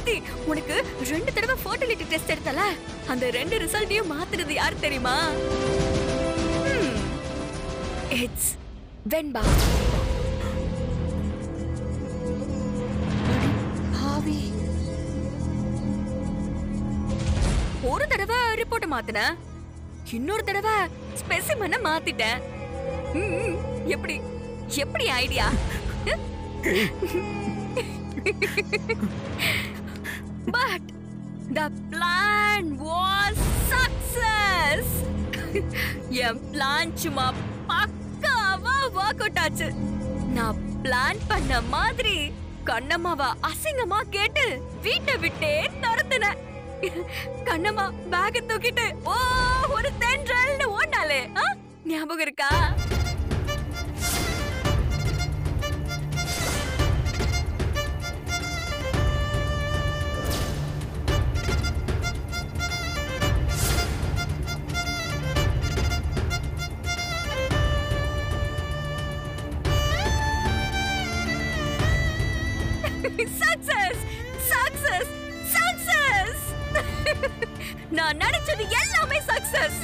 பாரதி உனக்கு ரெண்டு தடவை ஃபர்டிலிட்டி டெஸ்ட் எடுத்தல அந்த ரெண்டு ரிசல்ட்டையும் மாத்துறது யார் தெரியுமா இட்ஸ் வெண்பா பாவி ஒரு தடவை ரிப்போர்ட் மாத்தினேன் இன்னொரு தடவை ஸ்பெசிமனை மாத்திட்டேன் ம், ம். எப்படி எப்படி idea but the plan was success என் பிளான் சும்மா பக்காவா ஒர்க் அவுட் ஆச்சு நான் பிளான் பண்ண மாதிரி கண்ணம்மாவ அசிங்கமா கேட்டு வீட்டை விட்டே துரத்துனேன் கண்ணம்மா பேக தூக்கிட்டு ஓ ஒரு தென்றல்னு ஓடாலே ஆ? ஞாபகம் இருக்கா சக்சஸ் சக்சஸ் சக்சஸ் நான் நினைச்சது எல்லாமே சக்சஸ்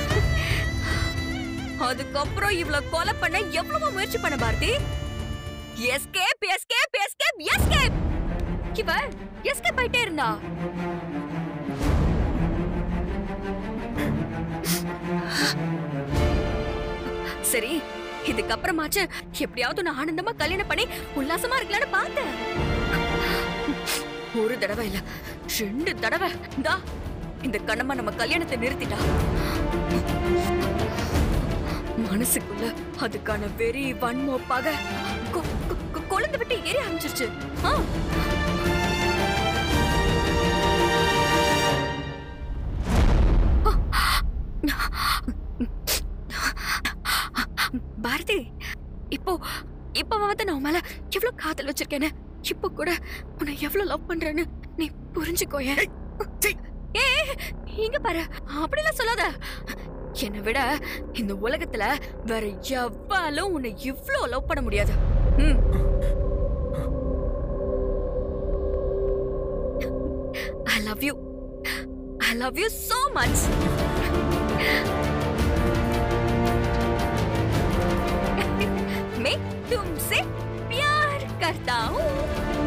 அதுக்கப்புறம் இவ்ளோ கொலை பண்ண எவ்வளவு முயற்சி பண்ண Bharathi escape escape escape escape இவ எஸ்கேப் ஆயிட்டே இருந்தா சரி இதுக்கப்புறமாச்சு எப்படியாவது நான் ஆனந்தமா கல்யாணம் பண்ணி உல்லாசமா இருக்கலாம்னு பார்த்தேன் ஒரு தடவை இல்ல ரெண்டு தடவை இந்தா இந்த கண்ணம்மா நம்ம கல்யாணத்தை நிறுத்திட்டா மனசுக்குள்ள அதுக்கான வெறி வன்மோ பகை கொ- கொ- கொ- கொழுந்து விட்டு ஏறி ஆரம்பிச்சிருச்சு ஆ. பாரதி இப்போ இப்போ வந்து நான் உன் மேல எவ்வளவு காதல் வச்சிருக்கேன்னு இப்போ கூட உன்னை எவ்வளவு லவ் பண்றேன்னு நீ புரிஞ்சுக்கோய ஏ இங்க பாரு அப்படிலாம் சொல்லாத என்னை விட இந்த உலகத்துல வேற எவ்வாலும் உன்னை இவ்ளோ லவ் பண்ண முடியாது ம். I love you. I love you so much. मैं तुमसे प्यार करता हूँ